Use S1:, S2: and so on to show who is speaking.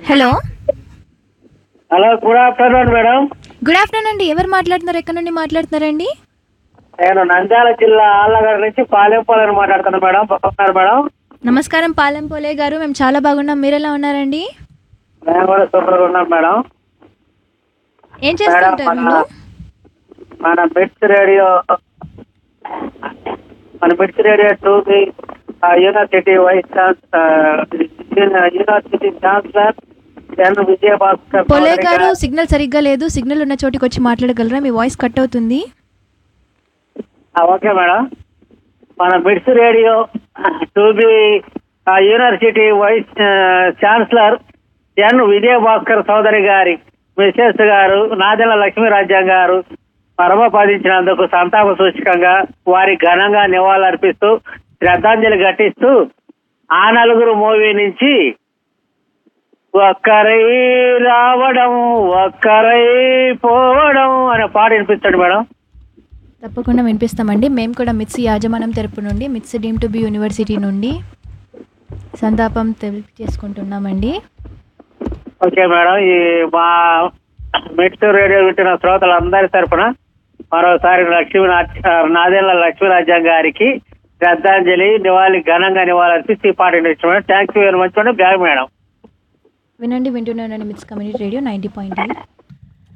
S1: hello
S2: hello good afternoon madam
S1: good afternoon అండి ఎవరు మాట్లాడుతున్నారు ఎక్కడి నుండి మాట్లాడుతున్నారండి
S2: నేను నంద్యాల జిల్లా ఆళ్ళగడ్డ నుంచి పాలెంపాలని మాట్లాడుతున్నాను మేడం బాగున్నారు మేడం
S1: నమస్కారం పాలెం పోలే గారు మేము చాలా బాగున్నాం మీరు ఎలా ఉన్నారండి
S2: మేము కూడా సూపర్గా ఉన్నాం మేడం
S1: ఏం
S2: మేడం
S1: చేస్తుంటారు
S2: మన
S1: మీరు
S2: మన మిడ్స్ రేడియో మన మిడ్స్ రేడియో టూ కి university vice university chancellor N Vijayabhaskar
S1: Pole
S2: Chowdary
S1: గారు
S2: గారు-
S1: సిగ్నల్ సరిగ్గా లేదు సిగ్నల్ ఉన్న చోటికి వచ్చి మాట్లాడగలరా మీ వాయిస్ కట్ అవుతుంది
S2: ఆ, ఓకే మేడం మన MITS radio to be university vice ఆ, ఛాన్సలర్ ఎన్ విజయభాస్కర్ చౌదరి గారి మిసెస్ గారు నాదెల లక్ష్మీరాజ్యం గారు పరమపదించినందుకు సంతాప సూచకంగా వారి ఘనంగా నివాళులర్పిస్తూ శ్రద్ధాంజలి ఘటిస్తూ ఆ నలుగురు మూవీ నుంచి ఒక్కరై రావడం ఒక్కరై పోవడం అనే పాట వినిపిస్తాడు మేడం
S1: తప్పకుండా వినిపిస్తామండి మేము కూడా మిత్స్ యాజమాన్యం తరపు నుండి MITS deemed to be university నుండి సంతాపం తెలిపి చేసుకుంటున్నామండి
S2: ఓకే మేడం ఈ మా మెట్స్ రేడియో వింటున్న శ్రోతలందరి తరపున మరోసారి లక్ష్మీ నాదేళ్ల లక్ష్మీరాజ్యం గారికి శ్రద్ధాంజలి నివాళి ఘనంగా నివాళులర్పిస్తూ ఈ పాట thank you very much madam బ్యాగ్ మేడం
S1: వినండి వింటున్నానండి MITS community radio ninety point eight